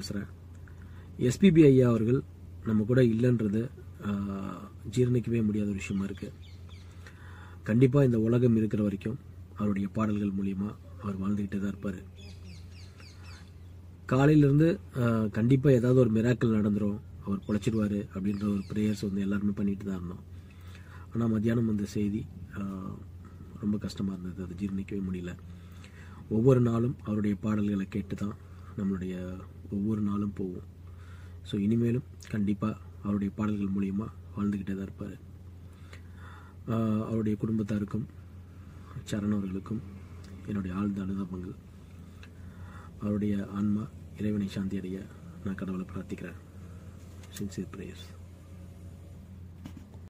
பேசுகிறேன் எஸ்பிபி ஐயா அவர்கள் நம்ம கூட இல்லைன்றது ஆஹ், ஜீரணிக்கவே முடியாத ஒரு விஷயமா இருக்குது கண்டிப்பாக இந்த உலகம் இருக்கிற வரைக்கும் அவருடைய பாடல்கள் மூலியமா அவர் வாழ்ந்துக்கிட்டே தான் இருப்பார் காலையிலேருந்து கண்டிப்பாக ஏதாவது ஒரு மிராக்கள் நடந்துரும் அவர் பொழைச்சிடுவார் அப்படின்ற ஒரு ப்ரேயர்ஸ் வந்து எல்லாருமே பண்ணிட்டு தான் இருந்தோம் ஆனால் மத்தியானம் வந்த செய்தி ஆஹ், ரொம்ப கஷ்டமாக இருந்தது அது ஜீரணிக்கவே முடியல ஒவ்வொரு நாளும் அவருடைய பாடல்களை கேட்டு தான் நம்மளுடைய ஒவ்வொரு நாளும் போவோம் ஸோ இனிமேலும் கண்டிப்பாக அவருடைய பாடல்கள் மூலியமா வாழ்ந்துக்கிட்டே தான் இருப்பார் அவருடைய குடும்பத்தாருக்கும் சரண் அவர்களுக்கும் என்னுடைய ஆழ்ந்த அனுதாபங்கள் அவருடைய ஆன்மா இறைவனை சாந்தி அடைய நான் கடவுளை பிரார்த்திக்கிறேன் சின்சியர் பிரேயர்ஸ்